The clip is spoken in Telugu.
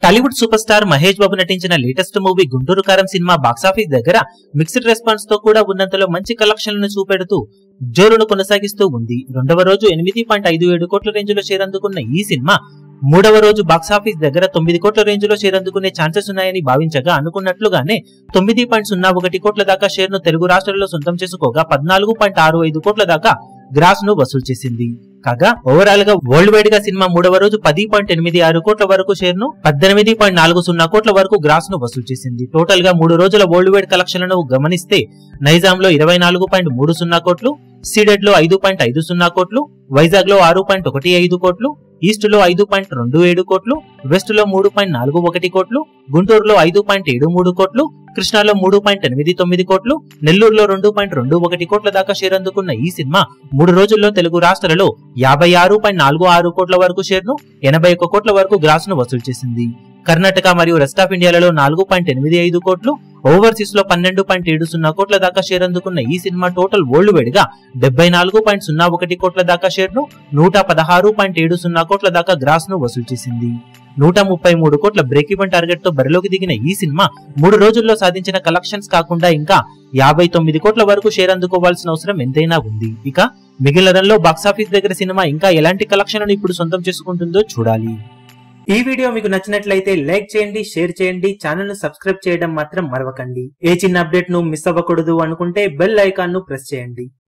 టాలీవుడ్ సూపర్ స్టార్ మహేష్ బాబు నటించిన లేటెస్ట్ మూవీ గుంటూరు కారం సినిమా బాక్సాఫీస్ దగ్గర మిక్స్డ్ రెస్పాన్స్ తో కూడా ఉన్నంతలో మంచి కలెక్షన్లను చూపెడుతూ జోరును కొనసాగిస్తూ ఉంది రెండవ రోజు ఎనిమిది పాయింట్ ఐదు ఏడు కోట్ల రేంజ్ లో షేర్ అందుకున్న ఈ సినిమా మూడవ రోజు బాక్సాఫీస్ దగ్గర తొమ్మిది కోట్ల రేంజ్ లో షేర్ అందుకునే ఛాన్సెస్ ఉన్నాయని భావించగా అనుకున్నట్లుగానే తొమ్మిది పాయింట్ సున్నా ఒకటి కోట్ల దాకా షేర్ ను తెలుగు రాష్ట్రాల్లో సొంతం చేసుకోగా పద్నాలుగు పాయింట్ ఆరు ఐదు కోట్ల దాకా గ్రాస్ ను వసూలు చేసింది కాగా ఓవరాల్ గా వరల్డ్ వైడ్ గా సినిమా మూడవ రోజు పది పాయింట్ ఎనిమిది ఆరు కోట్ల వరకు షేర్ ను పద్దెనిమిది పాయింట్ నాలుగు సున్నా కోట్ల వరకు గ్రాస్ ను వసూలు చేసింది టోటల్ గా మూడు రోజుల వరల్డ్ వైడ్ కలెక్షన్లను గమనిస్తే నైజాం లో ఇరవై నాలుగు పాయింట్ మూడు సున్నా కోట్లు సీడెడ్ లో ఐదు పాయింట్ ఐదు సున్నా కోట్లు వైజాగ్ లో ఆరు పాయింట్ ఒకటి ఐదు కోట్లు ఈస్ట్ లో ఐదు పాయింట్ రెండు ఏడు కోట్లు వెస్ట్ లో మూడు పాయింట్ నాలుగు ఒకటి కోట్లు గుంటూరులో ఐదు పాయింట్ ఏడు మూడు కోట్లు కృష్ణాలో మూడు పాయింట్ ఎనిమిది తొమ్మిది కోట్లు నెల్లూరులో రెండు పాయింట్ రెండు ఒకటి కోట్ల దాకా షేర్ అందుకున్న ఈ సినిమా మూడు రోజుల్లో తెలుగు రాష్ట్రాలలో యాభై ఆరు పాయింట్ నాలుగు ఆరు కోట్ల వరకు షేర్ ను ఎనభై ఒక్క కోట్ల వరకు గ్రాస్ ను వసూలు చేసింది కర్ణాటక మరియు రెస్ట్ ఆఫ్ ఇండియాలలో నాలుగు పాయింట్ ఎనిమిది ఐదు కోట్లు ఓవర్సీస్ లో పన్నెండు పాయింట్ ఏడు సున్నా కోట్ల దాకా షేర్ అందుకున్న ఈ సినిమా టోటల్ వరల్డ్ వైడ్ గా డెబ్బై నాలుగు పాయింట్ సున్నా ఒకటి కోట్ల దాకా షేర్ ను నూట పదహారు పాయింట్ ఏడు సున్నా కోట్ల దాకా గ్రాస్ ను వసూలు చేసింది నూట ముప్పై మూడు కోట్ల బ్రేక్ ఈవెన్ టార్గెట్ తో బరిలోకి దిగిన ఈ సినిమా మూడు రోజుల్లో సాధించిన కలెక్షన్స్ కాకుండా ఇంకా యాభై తొమ్మిది కోట్ల వరకు షేర్ అందుకోవాల్సిన అవసరం ఎంతైనా ఉంది ఇక మిగిలిన రన్లో బాక్సాఫీస్ దగ్గర సినిమా ఇంకా ఎలాంటి కలెక్షన్లను ఇప్పుడు సొంతం చేసుకుంటుందో చూడాలి ఈ వీడియో మీకు నచ్చినట్లయితే లైక్ చేయండి షేర్ చేయండి ఛానల్ ను సబ్స్క్రైబ్ చేయడం మాత్రం మరవకండి ఏ చిన్న అప్డేట్ ను మిస్ అవ్వకూడదు అనుకుంటే బెల్ ఐకాన్ ను ప్రెస్ చేయండి